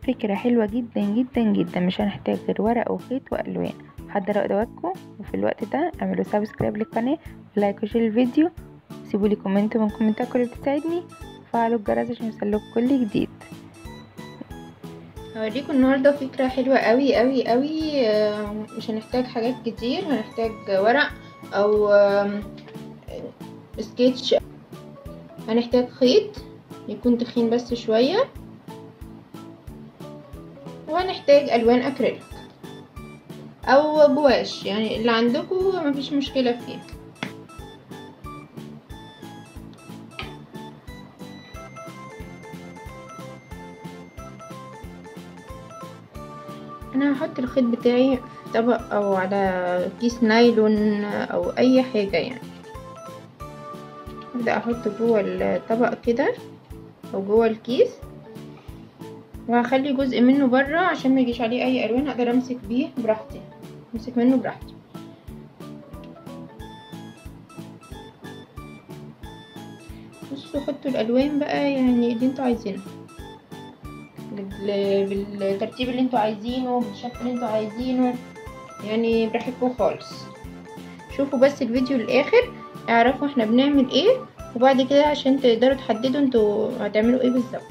فكرة حلوة جدا جدا جدا مش هنحتاج غير ورق وخيط والوان حضروا ادواتكم وفي الوقت ده اعملوا سبسكرايب للقناة ولايك وشير الفيديو سيبوا لي كومنت من كومنتاتكم اللي بتساعدني وفعلوا الجرس عشان يوصلكم كل جديد هوريكم النهاردة فكرة حلوة قوي قوي قوي آه، مش هنحتاج حاجات كتير هنحتاج ورق او آم، سكتش هنحتاج خيط يكون تخين بس شوية وهنحتاج الوان اكريليك او جواش يعني اللي عندكم مفيش مشكلة فيه انا هحط الخيط بتاعي في طبق او على كيس نايلون او اي حاجة يعني ابدأ احط جوه الطبق كده او جوه الكيس وهخلي جزء منه بره عشان ما يجيش عليه اي الوان اقدر امسك بيه براحتي امسك منه براحتي بصوا حطوا الالوان بقى يعني اللي انتوا عايزينها بال- بالترتيب اللي انتوا عايزينه بالشكل اللي انتوا عايزينه يعني براحتكم خالص شوفوا بس الفيديو للاخر اعرفوا احنا بنعمل ايه وبعد كده عشان تقدروا تحددوا انتوا هتعملوا ايه بالظبط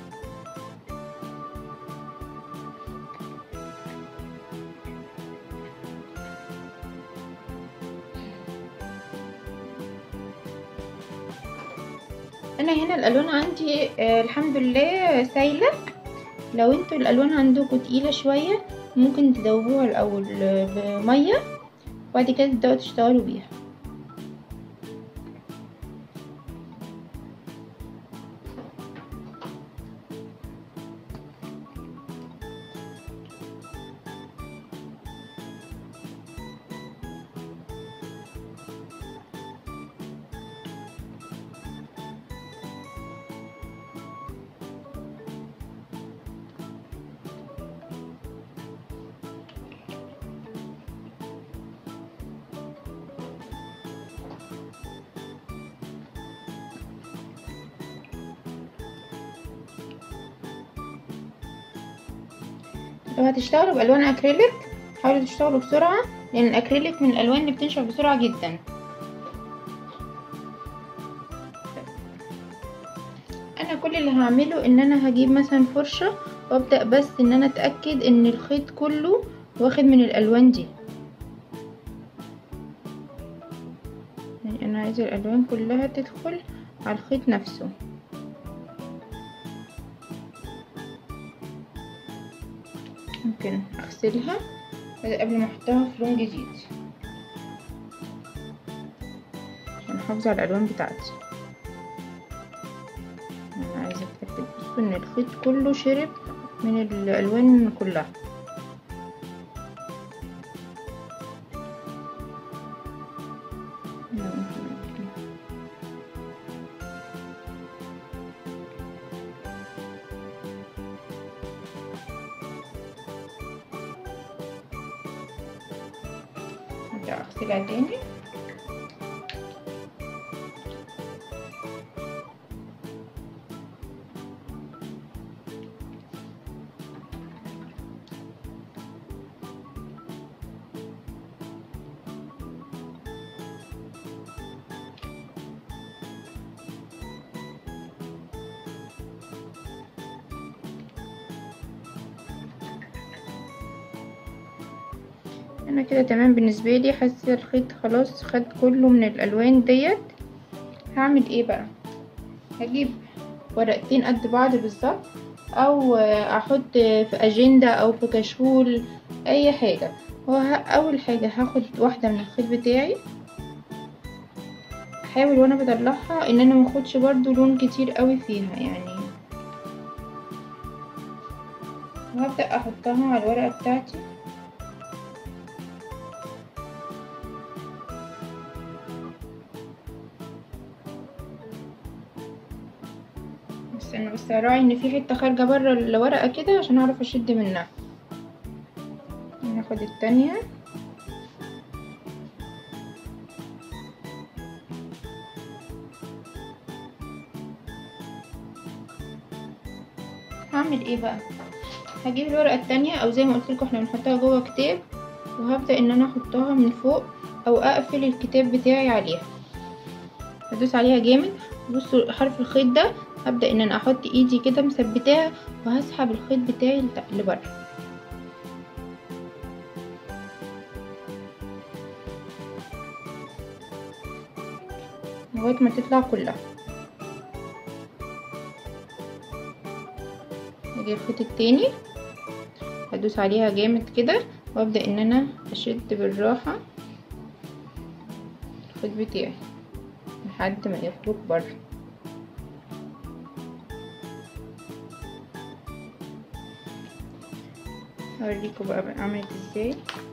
انا هنا الالوان عندي آه الحمد لله سايله لو انتوا الالوان عندكم تقيله شويه ممكن تدوبوها الاول بميه وبعد كده تبداوا تشتغلوا بيها لو هتشتغلوا بالوان اكريليك حاولوا تشتغلوا بسرعه لان الاكريليك من الالوان اللي بتنشف بسرعه جدا انا كل اللي هعمله ان انا هجيب مثلا فرشه وابدا بس ان انا اتاكد ان الخيط كله واخد من الالوان دي يعني انا عايزه الالوان كلها تدخل على الخيط نفسه ممكن اغسلها قبل ما احطها في لون جديد عشان احافظ على الالوان بتاعتي انا عايزه اتاكد بصوا ان الخيط كله شرب من الالوان كلها ارجع اغسلها تاني انا كده تمام بالنسبه لي حاسه الخيط خلاص خد كله من الالوان ديت هعمل ايه بقى هجيب ورقتين قد بعض بالظبط او احط في اجنده او في كشكول اي حاجه هو اول حاجه هاخد واحده من الخيط بتاعي احاول وانا بطلعها ان انا ماخدش برضو لون كتير قوي فيها يعني وهبدا احطها على الورقه بتاعتي بس انا بس هراعي ان في حته خارجه بره الورقه كده عشان اعرف اشد منها هاخد التانية هعمل ايه بقى هجيب الورقة التانية او زي ما قلت لكم احنا بنحطها جوه كتاب وهبدأ ان انا احطها من فوق او اقفل الكتاب بتاعي عليها هدوس عليها جامد بصوا حرف الخيط ده هبدأ ان انا احط ايدي كده مثبتاها وهسحب الخيط بتاعي لبره لغايه ما تطلع كلها اجي الخيط التاني هدوس عليها جامد كده وابدا ان انا اشد بالراحه الخيط بتاعي لحد ما يخرج بره هوريكم بقى عملت ازاي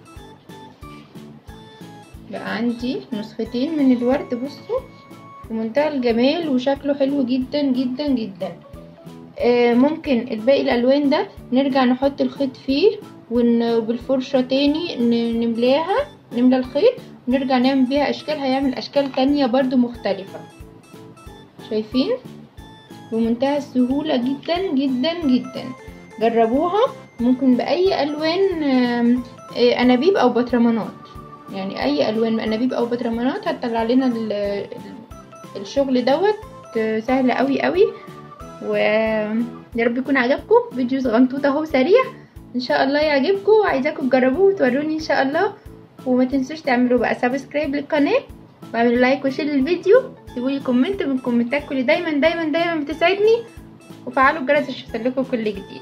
بقى عندي نسختين من الورد بصوا في منتهى الجمال وشكله حلو جدا جدا جدا آه ممكن الباقي الالوان ده نرجع نحط الخيط فيه وبالفرشة تاني نملاها نملى الخيط ونرجع نعمل بيها اشكال هيعمل اشكال تانية برضو مختلفة شايفين بمنتهى السهولة جدا جدا جدا جربوها ممكن بأي ألوان أنابيب أو بطرمانات يعني أي ألوان أنابيب أو بطرمانات هتطلع لنا الشغل دوت سهل قوي قوي ويا رب يكون عجبكم فيديو صغنطوط اهو سريع ان شاء الله يعجبكم وعايزاكم تجربوه وتوروني ان شاء الله وما تنسوش تعملوا بقى سبسكرايب للقناه واعملوا لايك وشير للفيديو سيبولي كومنت من كومنتاتكم اللي دايما دايما دايما بتسعدني وفعلوا الجرس عشان يوصلكوا كل جديد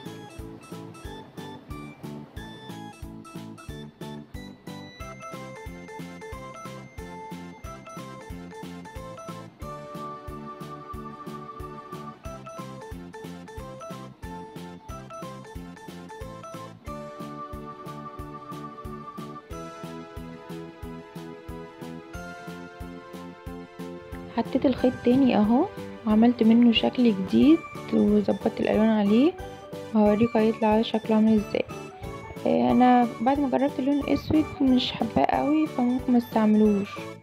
حطيت الخيط تاني اهو وعملت منه شكل جديد وظبطت الالوان عليه وهوريكم هيطلع شكله عامل ازاي انا بعد ما جربت اللون الاسود مش حباه قوي فممكن ما استعملوش